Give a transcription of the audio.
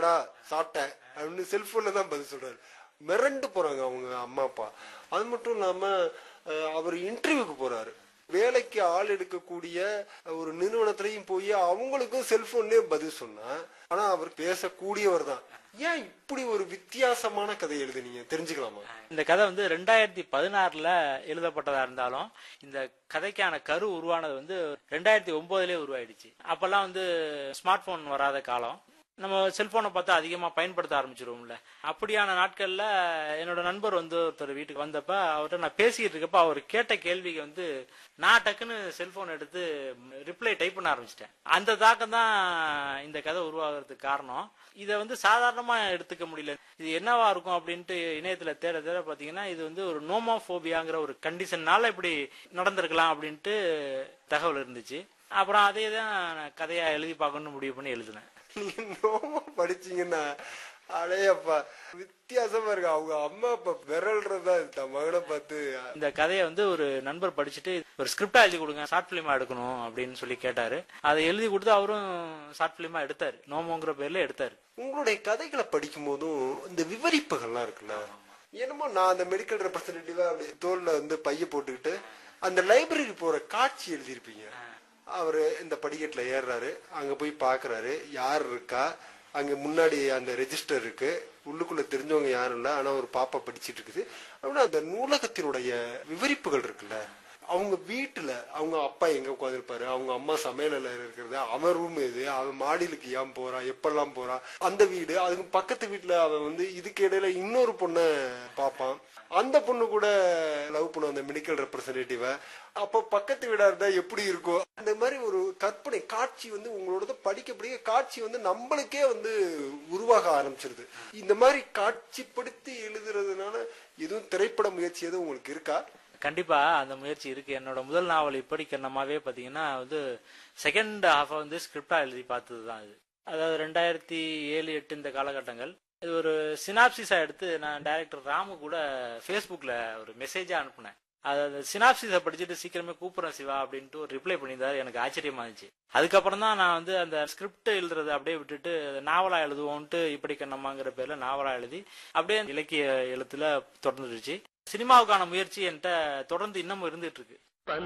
சாப்பிட்டியாடா சாப்பிட்டேன் அப்படின்னு செல்போன்ல தான் பதில் சொல்றாரு மிரண்டு போறாங்க அவங்க அம்மா அப்பா அது மட்டும் இல்லாம அஹ், அவர் இன்டர்வியூக்கு போறாரு வேலைக்கு ஆள் எடுக்கக்கூடிய ஒரு நிறுவனத்திலையும் போய் அவங்களுக்கும் செல்போன்லயே பதில் சொன்னா ஆனா அவர் பேசக்கூடியவர் தான் ஏன் இப்படி ஒரு வித்தியாசமான கதை எழுதுனீங்க தெரிஞ்சுக்கலாமா இந்த கதை வந்து ரெண்டாயிரத்தி பதினாறுல எழுதப்பட்டதா இருந்தாலும் இந்த கதைக்கான கரு உருவானது வந்து ரெண்டாயிரத்தி ஒன்பதுலயே உருவாயிடுச்சு அப்பெல்லாம் வந்து ஸ்மார்ட் போன் வராத காலம் நம்ம செல்போனை பார்த்து அதிகமா பயன்படுத்த ஆரம்பிச்சிருவோம்ல அப்படியான நாட்கள்ல என்னோட நண்பர் வந்து ஒருத்தர் வீட்டுக்கு வந்தப்ப அவர்கிட்ட நான் பேசிக்கிட்டு இருக்கப்ப அவர் கேட்ட கேள்விக்கு வந்து நான் டக்குன்னு செல்போன் எடுத்து ரிப்ளை டைப் பண்ண ஆரம்பிச்சிட்டேன் அந்த தாக்கம் தான் இந்த கதை உருவாகிறதுக்கு காரணம் இதை வந்து சாதாரணமா எடுத்துக்க முடியல இது என்னவா இருக்கும் அப்படின்ட்டு இணையத்துல தேட தேட பாத்தீங்கன்னா இது வந்து ஒரு நோமோபோபியாங்கிற ஒரு கண்டிஷன்னால இப்படி நடந்திருக்கலாம் அப்படின்ட்டு தகவல் இருந்துச்சு அப்புறம் அதே தான் நான் கதையா எழுதி பார்க்கணும்னு முடிவு பண்ணி எழுதினேன் நீங்க நோமா படிச்சீங்கன்னா அடையப்பா வித்தியாசமா இருக்கு அவங்க அம்மா அப்பா விரல்றதா தன் மகனை பார்த்து இந்த கதையை வந்து ஒரு நண்பர் படிச்சுட்டு ஒரு ஸ்கிரிப்டா எழுதி கொடுங்க ஷார்ட் பிலிமா எடுக்கணும் அப்படின்னு சொல்லி கேட்டாரு அதை எழுதி கொடுத்து அவரும் ஷார்ட் பிலிமா எடுத்தாரு நோமோங்கிற பேர்ல எடுத்தாரு உங்களுடைய கதைகளை படிக்கும் போதும் இந்த விவரிப்புகள்லாம் இருக்குல்ல என்னமோ நான் அந்த மெடிக்கல் ரெப்ரசன்டேட்டிவா அப்படி தோல்ல வந்து பைய போட்டுக்கிட்டு அந்த லைப்ரரி போற காட்சி எழுதியிருப்பீங்க அவரு இந்த படிக்கட்டுல ஏறுறாரு அங்க போய் பாக்குறாரு யார் இருக்கா அங்க முன்னாடி அந்த ரெஜிஸ்டர் இருக்கு உள்ளுக்குள்ள தெரிஞ்சவங்க யாரும் இல்ல ஆனா ஒரு பாப்பா படிச்சிட்டு இருக்குது அப்படின்னா அந்த நூலகத்தினுடைய விவரிப்புகள் இருக்குல்ல அவங்க வீட்டுல அவங்க அப்பா எங்க உட்காந்துருப்பாரு அவங்க அம்மா சமையல இருக்கிறது அவன் ரூம் எது அவன் மாடியிலுக்கு ஏன் போறான் எப்பெல்லாம் போறான் அந்த வீடு அதுக்கு பக்கத்து வீட்டுல அவன் வந்து இதுக்கு இடையில இன்னொரு பொண்ணை பார்ப்பான் அந்த பொண்ணு கூட லவ் பண்ணும் அந்த மெடிக்கல் ரெப்ரசன்டேட்டிவ அப்போ பக்கத்து வீடா இருந்தா எப்படி இருக்கும் அந்த மாதிரி ஒரு கற்பனை காட்சி வந்து உங்களோட படிக்க படிக்க காட்சி வந்து நம்மளுக்கே வந்து உருவாக ஆரம்பிச்சிருது இந்த மாதிரி காட்சிப்படுத்தி எழுதுறதுனால எதுவும் திரைப்பட முயற்சி எதுவும் உங்களுக்கு இருக்கா கண்டிப்பா அந்த முயற்சி இருக்கு என்னோட முதல் நாவல் இப்படி கண்ணமாவே பாத்தீங்கன்னா வந்து செகண்ட் ஹாஃப வந்து ஸ்கிரிப்டா எழுதி பார்த்தது தான் இது அதாவது ரெண்டாயிரத்தி ஏழு எட்டு இந்த காலகட்டங்கள் இது ஒரு சினாப்சிஸா எடுத்து நான் டைரக்டர் ராமு கூட ஃபேஸ்புக்ல ஒரு மெசேஜா அனுப்புனேன் அதாவது சினாப்சிஸை படிச்சுட்டு சீக்கிரமே கூப்பிடுறேன் சிவா அப்படின்ட்டு ஒரு ரிப்ளை பண்ணியிருந்தாரு எனக்கு ஆச்சரியமா இருந்துச்சு அதுக்கப்புறம் தான் நான் வந்து அந்த ஸ்கிரிப்ட் எழுதுறதை அப்படியே விட்டுட்டு அதை நாவலா எழுதுவோன்ட்டு இப்படி கண்ணம்மாங்கிற பேர்ல நாவலா எழுதி அப்படியே இலக்கிய எழுத்துல தொடர்ந்துருச்சு சினிமாவுக்கான முயற்சி என்கிட்ட தொடர்ந்து இன்னமும் இருந்துட்டு இருக்கு